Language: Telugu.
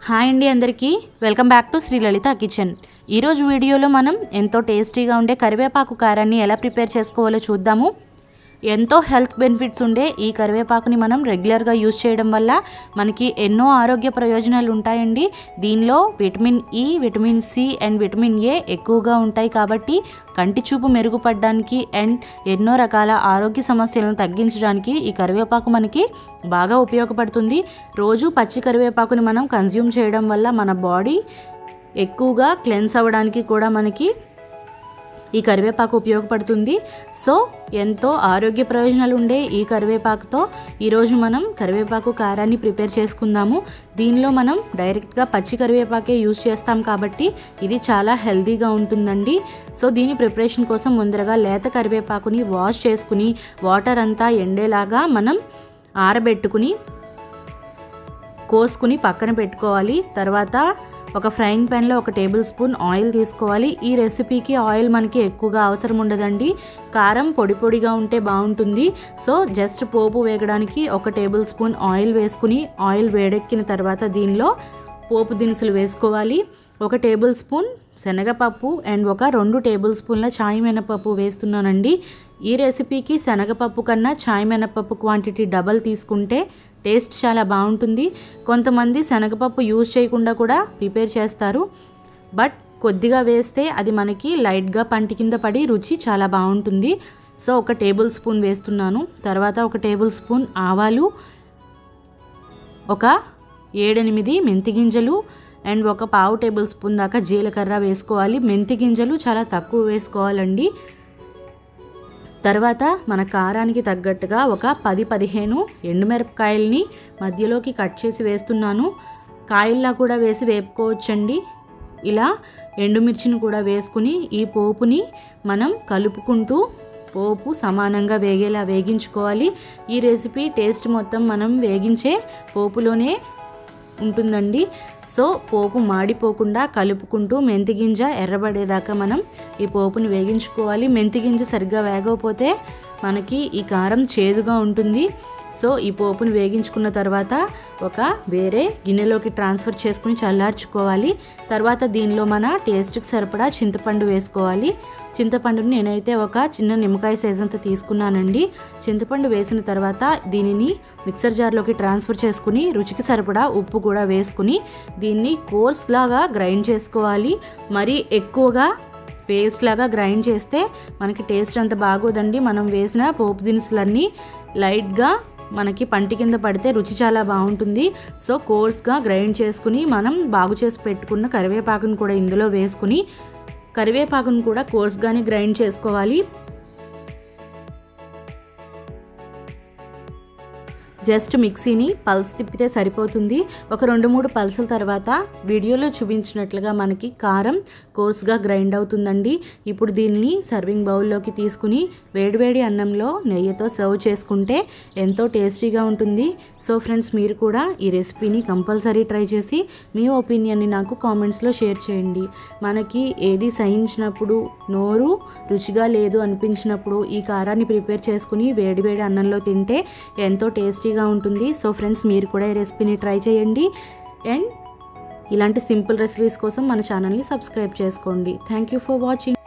హాయ్ అండి అందరికీ welcome back to Shri Lalitha kitchen ఈరోజు వీడియోలో మనం ఎంతో టేస్టీగా ఉండే కరివేపాకు కారాన్ని ఎలా ప్రిపేర్ చేసుకోవాలో చూద్దాము ఎంతో హెల్త్ బెనిఫిట్స్ ఉండే ఈ కరివేపాకుని మనం రెగ్యులర్గా యూజ్ చేయడం వల్ల మనకి ఎన్నో ఆరోగ్య ప్రయోజనాలు ఉంటాయండి దీనిలో vitamin E vitamin C and vitamin A ఎక్కువగా ఉంటాయి కాబట్టి కంటి చూపు మెరుగుపడడానికి అండ్ ఎన్నో రకాల ఆరోగ్య సమస్యలను తగ్గించడానికి ఈ కరివేపాకు మనకి బాగా ఉపయోగపడుతుంది రోజు పచ్చి కరివేపాకుని మనం కన్జ్యూమ్ చేయడం వల్ల మన బాడీ ఎక్కువగా క్లెన్స్ అవ్వడానికి కూడా మనకి ఈ కరివేపాకు ఉపయోగపడుతుంది సో ఎంతో ఆరోగ్య ప్రయోజనాలు ఉండే ఈ కరివేపాకుతో ఈరోజు మనం కరివేపాకు కారాన్ని ప్రిపేర్ చేసుకుందాము దీనిలో మనం డైరెక్ట్గా పచ్చి కరివేపాకే యూజ్ చేస్తాం కాబట్టి ఇది చాలా హెల్తీగా ఉంటుందండి సో దీని ప్రిపరేషన్ కోసం ముందరగా లేత కరివేపాకుని వాష్ చేసుకుని వాటర్ అంతా ఎండేలాగా మనం ఆరబెట్టుకుని కోసుకుని పక్కన పెట్టుకోవాలి తర్వాత ఒక ఫ్రైయింగ్ ప్యాన్లో ఒక టేబుల్ స్పూన్ ఆయిల్ తీసుకోవాలి ఈ రెసిపీకి ఆయిల్ మనకి ఎక్కువగా అవసరం ఉండదండి కారం పొడి పొడిగా ఉంటే బాగుంటుంది సో జస్ట్ పోపు వేగడానికి ఒక టేబుల్ స్పూన్ ఆయిల్ వేసుకుని ఆయిల్ వేడెక్కిన తర్వాత దీనిలో పోపు దినుసులు వేసుకోవాలి ఒక టేబుల్ స్పూన్ శనగపప్పు అండ్ ఒక రెండు టేబుల్ స్పూన్ల చాయ్ మినపప్పు వేస్తున్నానండి ఈ రెసిపీకి శనగపప్పు కన్నా చాయ్ మినపప్పు క్వాంటిటీ డబల్ తీసుకుంటే టేస్ట్ చాలా బాగుంటుంది కొంతమంది శనగపప్పు యూజ్ చేయకుండా కూడా ప్రిపేర్ చేస్తారు బట్ కొద్దిగా వేస్తే అది మనకి లైట్గా పంటి కింద పడి రుచి చాలా బాగుంటుంది సో ఒక టేబుల్ స్పూన్ వేస్తున్నాను తర్వాత ఒక టేబుల్ స్పూన్ ఆవాలు ఒక ఏడెనిమిది మెంతి గింజలు అండ్ ఒక పావు టేబుల్ స్పూన్ దాకా జీలకర్ర వేసుకోవాలి మెంతి గింజలు చాలా తక్కువ వేసుకోవాలండి తర్వాత మన కారానికి తగ్గట్టుగా ఒక పది పదిహేను ఎండుమిరపకాయల్ని మధ్యలోకి కట్ చేసి వేస్తున్నాను కాయల్లా కూడా వేసి వేపుకోవచ్చండి ఇలా ఎండుమిర్చిని కూడా వేసుకుని ఈ పోపుని మనం కలుపుకుంటూ పోపు సమానంగా వేగేలా వేగించుకోవాలి ఈ రెసిపీ టేస్ట్ మొత్తం మనం వేగించే పోపులోనే ఉంటుందండి సో పోపు మాడిపోకుండా కలుపుకుంటూ మెంతిగింజ ఎర్రబడేదాకా మనం ఈ పోపుని వేగించుకోవాలి మెంతిగింజ సరిగ్గా వేగకపోతే మనకి ఈ కారం చేదుగా ఉంటుంది సో ఈ పోపుని వేగించుకున్న తర్వాత ఒక వేరే గిన్నెలోకి ట్రాన్స్ఫర్ చేసుకుని చల్లార్చుకోవాలి తర్వాత దీనిలో మన టేస్ట్కి సరిపడా చింతపండు వేసుకోవాలి చింతపండుని నేనైతే ఒక చిన్న నిమ్మకాయ సైజ్ అంతా తీసుకున్నానండి చింతపండు వేసిన తర్వాత దీనిని మిక్సర్ జార్లోకి ట్రాన్స్ఫర్ చేసుకుని రుచికి సరిపడా ఉప్పు కూడా వేసుకుని దీన్ని కోర్స్ లాగా గ్రైండ్ చేసుకోవాలి మరీ ఎక్కువగా పేస్ట్ లాగా గ్రైండ్ చేస్తే మనకి టేస్ట్ అంత బాగోదండి మనం వేసిన పోపు దినుసులన్నీ లైట్గా మనకి పంటి కింద పడితే రుచి చాలా బాగుంటుంది సో కోర్స్గా గ్రైండ్ చేసుకుని మనం బాగు చేసి పెట్టుకున్న కరివేపాకును కూడా ఇందులో వేసుకుని కరివేపాకును కూడా కోర్స్గానే గ్రైండ్ చేసుకోవాలి జస్ట్ మిక్సీని పల్స్ తిప్పితే సరిపోతుంది ఒక రెండు మూడు పల్సుల తర్వాత వీడియోలో చూపించినట్లుగా మనకి కారం కోర్స్గా గ్రైండ్ అవుతుందండి ఇప్పుడు దీనిని సర్వింగ్ బౌల్లోకి తీసుకుని వేడివేడి అన్నంలో నెయ్యితో సర్వ్ చేసుకుంటే ఎంతో టేస్టీగా ఉంటుంది సో ఫ్రెండ్స్ మీరు కూడా ఈ రెసిపీని కంపల్సరీ ట్రై చేసి మీ ఒపీనియన్ని నాకు కామెంట్స్లో షేర్ చేయండి మనకి ఏది సహించినప్పుడు నోరు రుచిగా లేదు అనిపించినప్పుడు ఈ కారాన్ని ప్రిపేర్ చేసుకుని వేడివేడి అన్నంలో తింటే ఎంతో టేస్టీగా ఉంటుంది సో ఫ్రెండ్స్ మీరు కూడా ఈ రెసిపీని ట్రై చేయండి అండ్ ఇలాంటి సింపుల్ రెసిపీస్ కోసం మన ఛానల్ని సబ్స్క్రైబ్ చేసుకోండి థ్యాంక్ యూ ఫర్ వాచింగ్